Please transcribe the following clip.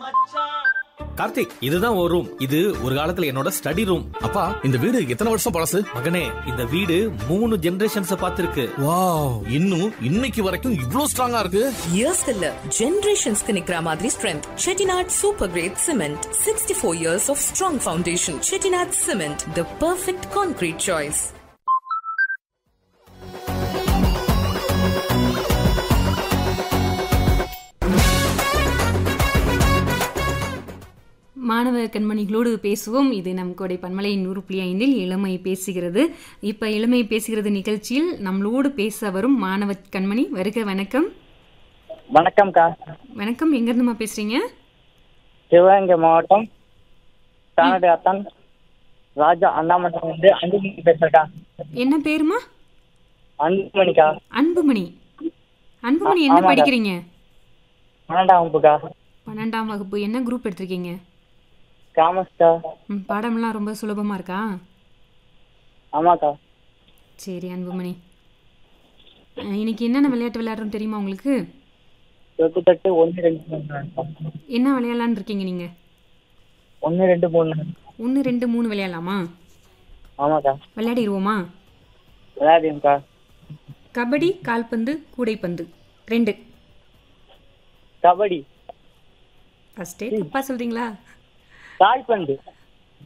கார்த்திக் இதுதான் ஒரு ரூம் இது ஒரு காலத்துல என்னோட ஸ்டடி ரூம் அப்பா இந்த வீடு எத்தனை வருஷம் பழசு மகனே இந்த வீடு மூணு ஜெனரேஷன்ஸ் பார்த்திருக்கு வாவ் இன்னும் இன்னைக்கு வரைக்கும் இவ்ளோ ஸ்ட்ராங்கா இருக்கு இயர்ஸ் இல்ல ஜெனரேஷன்ஸ்க்கு நிக்கிற மாதிரி strength Chettinad super great cement sixty four years of strong foundation Chettinad cement the perfect concrete choice மாணவ கண்மணிகளோடு பேசுவோம் இது நம் கோடை பன்மலை நூறு புள்ளி ஐந்தில் இளமை பேசுகிறது இப்போ இளமை பேசுகிறது நிகழ்ச்சியில் நம்மளோடு பேச வரும் மாணவ கண்மணி வருக வணக்கம் வணக்கம்க்கா வணக்கம் எங்கேருந்துமா பேசுறீங்க சிவகங்கை மாவட்டம் தானடு அத்தான் ராஜா அண்ணாமலை வந்து அன்புமணி பேசுறக்கா என்ன பேருமா அன்புமணிக்கா அன்புமணி அன்புமணி என்ன ஆமாக்கா. படிக்கிறீங்க பன்னெண்டாம் வகுப்புக்கா பன்னெண்டாம் வகுப்பு என்ன குரூப் எடுத்திருக்கீங்க காமர்ஸ்க்கா ம், பாடமெல்லாம் ரொம்ப சுலபமாக இருக்கா ஆமாக்கா சரி அன்புமணி அஹ், இன்னைக்கு என்னென்ன விளையாட்டு விளையாடுறோம் தெரியுமா உங்களுக்கு தொட்டு தட்டு ஒன்று ரெண்டு மூணு என்ன விளையாடலான்னு இருக்கீங்க நீங்கள் ஒன்று ரெண்டு மூணு ஒன்று ரெண்டு மூணு விளையாடலாமா ஆமாக்கா விளையாடிடுவோமா விளையாடுங்கக்கா கபடி கால்பந்து கூடைப்பந்து ரெண்டு கபடி ஃபஸ்ட்டே தப்பா சொல்கிறீங்களா கால்பந்து